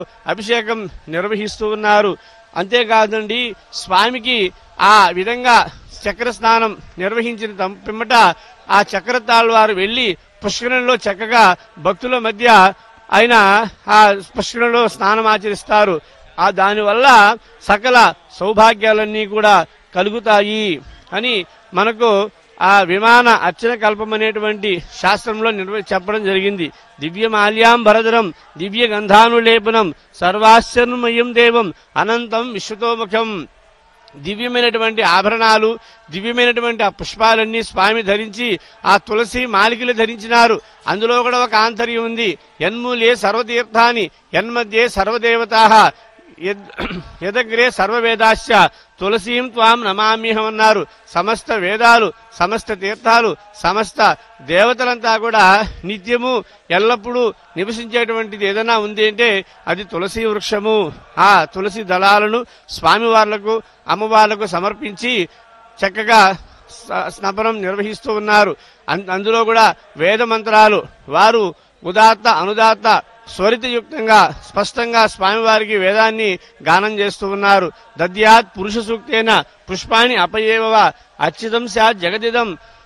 అభిషేకం నిర్వహిస్తూ ఉన్నారు అంతేకాదండి స్వామికి ఆ విధంగా చక్ర స్నానం నిర్వహించిన తం- పిమ్మట ఆ చక్రతాళ్ వారు వెళ్లి పుష్కరంలో చక్కగా భక్తుల మధ్య ఆయన ఆ పుష్కరంలో స్నానం ఆచరిస్తారు ఆ దానివల్ల సకల సౌభాగ్యాలన్నీ కూడా కలుగుతాయి అని మనకు ఆ విమాన అర్చన కల్పం అనేటువంటి శాస్త్రంలో నిర్వ చెప్పడం జరిగింది దివ్య మాల్యాంబరధరం దివ్య గంధానులేపనం సర్వాశ్చర్మయం దేవం అనంతం విశ్వతోముఖం దివ్యమైనటువంటి ఆభరణాలు దివ్యమైనటువంటి ఆ పుష్పాలన్నీ స్వామి ధరించి ఆ తులసి మాలికలు ధరించినారు అందులో కూడా ఒక ఆంతర్యం ఉంది యన్మూలే సర్వతీర్థాని యన్మధ్యే సర్వదేవతా యదగ్రే సర్వవేదాశ్చ తులసీం త్వాం నమామ్యహం అన్నారు సమస్త వేదాలు సమస్త తీర్థాలు సమస్త దేవతలంతా కూడా నిత్యము ఎల్లప్పుడూ నివసించేటువంటిది ఏదైనా ఉంది అంటే అది తులసి వృక్షము ఆ తులసి దళాలను స్వామివార్లకు అమ్మవార్లకు సమర్పించి చక్కగా స- స్నపనం నిర్వహిస్తూ ఉన్నారు అన్- అందులో కూడా వేద మంత్రాలు వారు ఉదాత్త అనుదాత్త స్వరితయుక్తంగా స్పష్టంగా స్వామివారికి వేదాన్ని గానం చేస్తూ ఉన్నారు దద్యాత్ పురుష సూక్తేన పుష్పాన్ని అపయేవ అచ్యుతం స్యాత్ జగదిదం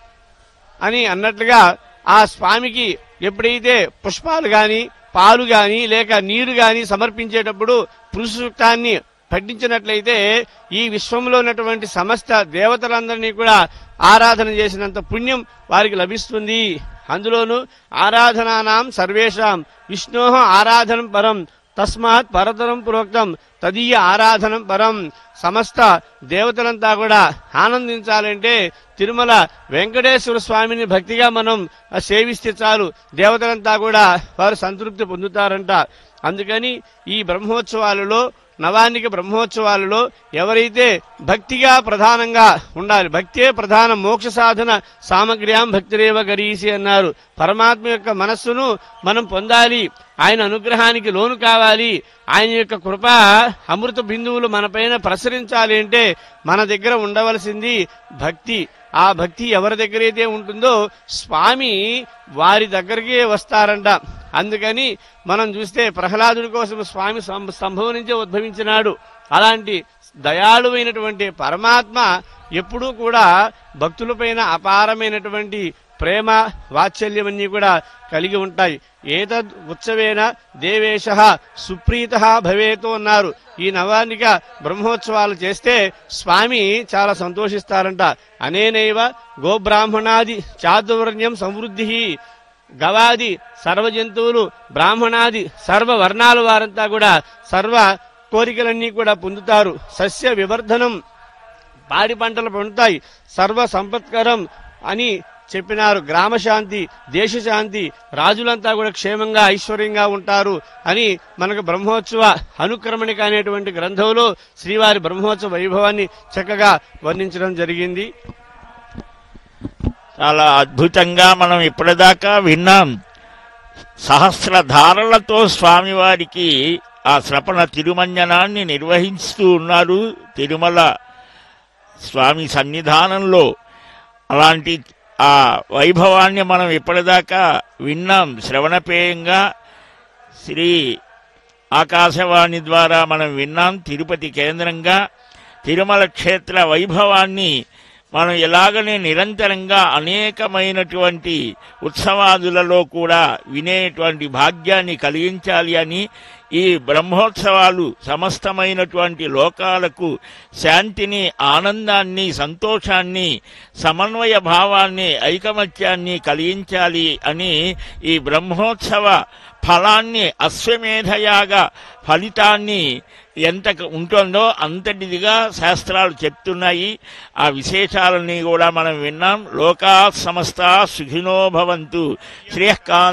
అని అన్నట్లుగా ఆ స్వామికి ఎప్పుడైతే పుష్పాలు గాని పాలు గాని లేక నీరు గాని సమర్పించేటప్పుడు పురుష సూక్తాన్ని పఠించినట్లయితే ఈ విశ్వంలో ఉన్నటువంటి సమస్త దేవతలందరినీ కూడా ఆరాధన చేసినంత పుణ్యం వారికి లభిస్తుంది అందులోను ఆరాధనానాం సర్వేషాం విష్ణో ఆరాధనం పరం తస్మాత్ పరతరం ప్రోక్తం తదీయ ఆరాధనం పరం సమస్త దేవతలంతా కూడా ఆనందించాలంటే తిరుమల వెంకటేశ్వర స్వామిని భక్తిగా మనం ఆ, సేవిస్తే చాలు దేవతలంతా కూడా వారు సంతృప్తి పొందుతారంట అందుకని ఈ బ్రహ్మోత్సవాలలో నవాన్నిక బ్రహ్మోత్సవాలలో ఎవరైతే భక్తిగా ప్రధానంగా ఉండాలి భక్తే ప్రధాన మోక్ష సాధన సామగ్ర్యాం భక్తిరేవ గరీసి అన్నారు పరమాత్మ యొక్క మనస్సును మనం పొందాలి ఆయన అనుగ్రహానికి లోను కావాలి ఆయన యొక్క కృప అమృత బిందువులు మనపైన ప్రసరించాలి అంటే మన దగ్గర ఉండవలసింది భక్తి ఆ భక్తి ఎవరి దగ్గరైతే ఉంటుందో స్వామి వారి దగ్గరికే వస్తారంట అందుకని మనం చూస్తే ప్రహ్లాదుడి కోసం స్వామి సం- సంభవం నుంచే ఉద్భవించినాడు అలాంటి దయాళువైనటువంటి పరమాత్మ ఎప్పుడూ కూడా భక్తులపైన అపారమైనటువంటి ప్రేమ వాత్సల్యమన్నీ కూడా కలిగి ఉంటాయి ఏతద్ ఉత్సవేన దేవేశ సుప్రీత భవేతో అన్నారు ఈ నవానిక బ్రహ్మోత్సవాలు చేస్తే స్వామి చాలా సంతోషిస్తారంట అనేనైవ గోబ్రాహ్మణాది చాతుర్వర్ణ్యం సమృద్ధి గవాది సర్వ జంతువులు బ్రాహ్మణాది సర్వ వర్ణాల వారంతా కూడా సర్వ కోరికలన్నీ కూడా పొందుతారు సస్య వివర్ధనం పాడి పంటలు పండుతాయి సర్వ సంపత్కరం అని చెప్పినారు గ్రామశాంతి దేశశాంతి రాజులంతా కూడా క్షేమంగా ఐశ్వర్యంగా ఉంటారు అని మనకు బ్రహ్మోత్సవ అనుక్రమణిక అనేటువంటి గ్రంథంలో శ్రీవారి బ్రహ్మోత్సవ వైభవాన్ని చక్కగా వర్ణించడం జరిగింది చాలా అద్భుతంగా మనం ఇప్పటిదాకా విన్నాం సహస్రధారలతో స్వామివారికి ఆ శ్రపణ తిరుమంజనాన్ని నిర్వహిస్తూ ఉన్నారు తిరుమల స్వామి సన్నిధానంలో అలాంటి ఆ వైభవాన్ని మనం ఇప్పటిదాకా విన్నాం శ్రవణపేయంగా శ్రీ ఆకాశవాణి ద్వారా మనం విన్నాం తిరుపతి కేంద్రంగా తిరుమల క్షేత్ర వైభవాన్ని మనం ఇలాగనే నిరంతరంగా అనేకమైనటువంటి ఉత్సవాదులలో కూడా వినేటువంటి భాగ్యాన్ని కలిగించాలి అని ఈ బ్రహ్మోత్సవాలు సమస్తమైనటువంటి లోకాలకు శాంతిని ఆనందాన్ని సంతోషాన్ని సమన్వయ భావాన్ని ఐకమత్యాన్ని కలిగించాలి అని ఈ బ్రహ్మోత్సవ ఫలాన్ని అశ్వమేధయాగ ఫలితాన్ని ఎంత ఉంటుందో అంతటిదిగా శాస్త్రాలు చెప్తున్నాయి ఆ విశేషాలని కూడా మనం విన్నాం లోకా సమస్త సుఖినో భవంతు శ్రేయకాంత